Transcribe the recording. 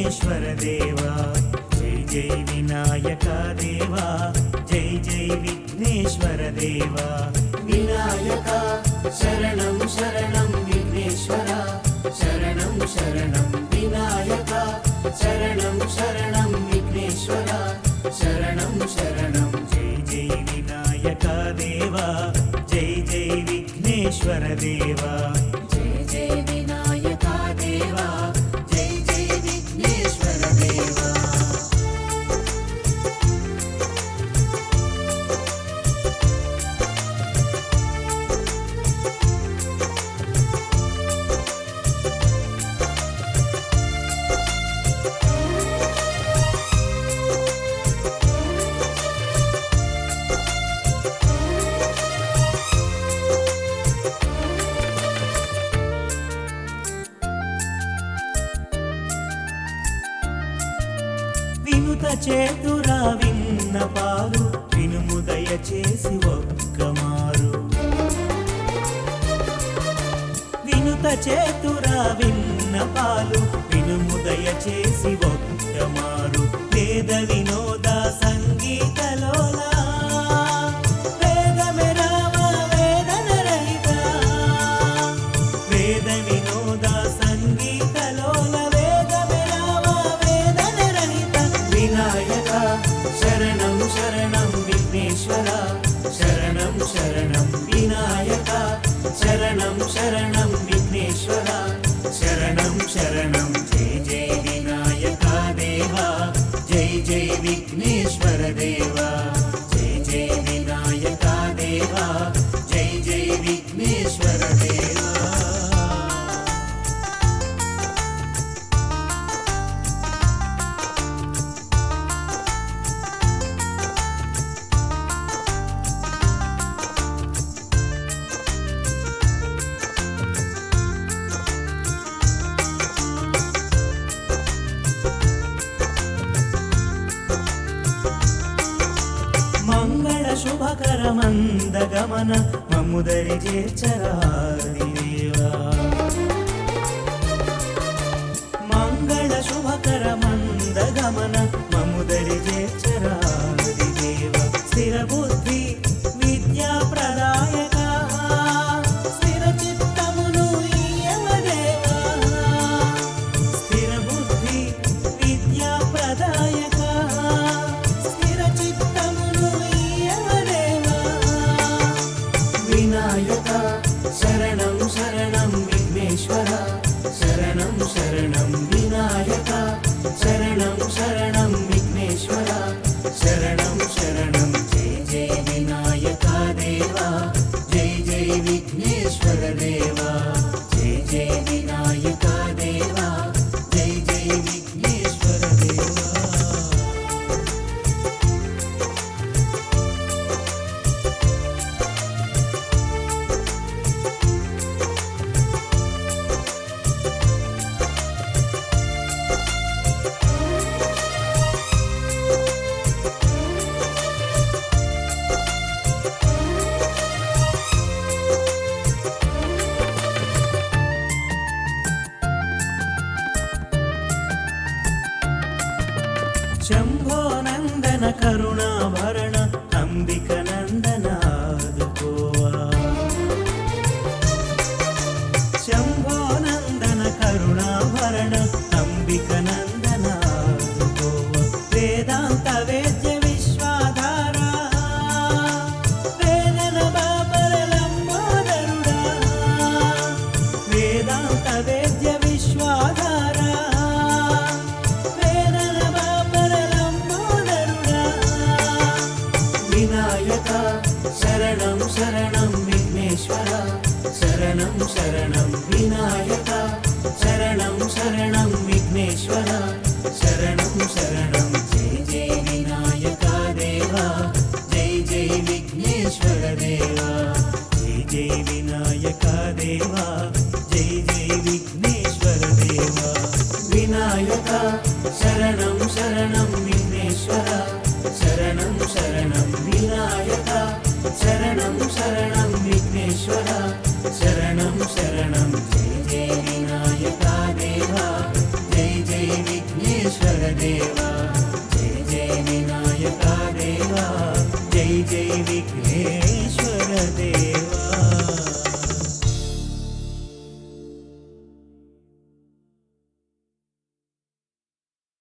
విఘ్నేశ్వర దేవా జై జై వినాయక దేవా జై జై విఘ్నేశ్వర దేవా వినాయక శరణం శరణం విఘ్నేశ్వర శరణం శరణం వినాయక శరణం శరణం విఘ్నేశ్వర శరణం శరణం జై జై వినాయక దేవా జై జై విఘ్నేశ్వర దేవా జై జై వినాయక దేవా జై జై విఘ్నేశ్వర దేవా వినుత చేతురా విన్న పాలు వినుముదయ చేసి ఒక్కమారు వినుత చేతురా విన్న పాలు వినుముదయ చేసి ఒక్కమారు వేద వినోద సంగీతలోలా వేదమే రామ వేదన రహిత వేద వినోద సంగీతలోల వేదమే రామ వేదన రహిత వినాయక శరణం శరణం విఘ్నేశ్వర శరణం శరణం వినాయక శరణం శరణం విఘ్నేశ్వర శరణం శరణం జై జై వినాయక దేవా జై జై విఘ్నేశ్వర దేవా జై జై వినాయక దేవా జై జై విఘ్నేశ్వర దేవా మంగళ శుభకర మంద గమన మముదరి చేర్చరాది దేవా మంగళ శుభకర మంద గమన మముదరి చేర్చరాది దేవ స్థిర బుద్ధి విద్యా ప్రదాయక స్థిర చిత్తమును ఇయ్యవ దేవా స్థిర బుద్ధి విద్యా ప్రదాయక స్థిర చిత్తమును ఇయ్యవ దేవా వినాయక శరణం శరణం విఘ్నేశ్వర శరణం శరణం వినాయక శరణం శరణం విఘ్నేశ్వర శరణం శరణం జై జై వినాయక దేవా జై జై విఘ్నేశ్వర దేవా జై జై వినాయక దేవా జై జై విఘ్నేశ్వర దేవా శంభో నందన కరుణాభరణ అంబిక నందన ఆదుకోవా శంభో నందన కరుణాభరణ అంబిక నందన ఆదుకోవా వేదాంత వేద్య విశ్వాధార వేదన బాబర లంబోదరుడా వేదాంత వేద్య విశ్వాధార వేదన బాబర లంబోదరుడా వినాయక శరణం శరణం విఘ్నేశ్వర శరణం శరణం వినాయక శరణం శరణం విఘ్నేశ్వర శరణం శరణం జై జై వినాయక దేవా జై జై విఘ్నేశ్వర దేవా జై జై వినాయక దేవా జై జై విఘ్నేశ్వర దేవా వినాయక శరణం శరణం విఘ్నేశ్వర శరణం శరణం వినాయక శరణం శరణం విఘ్నేశ్వర శరణం శరణం జై జై వినాయక దేవా జై జై విఘ్నేశ్వర జై జై విఘ్నేశ్వర దేవా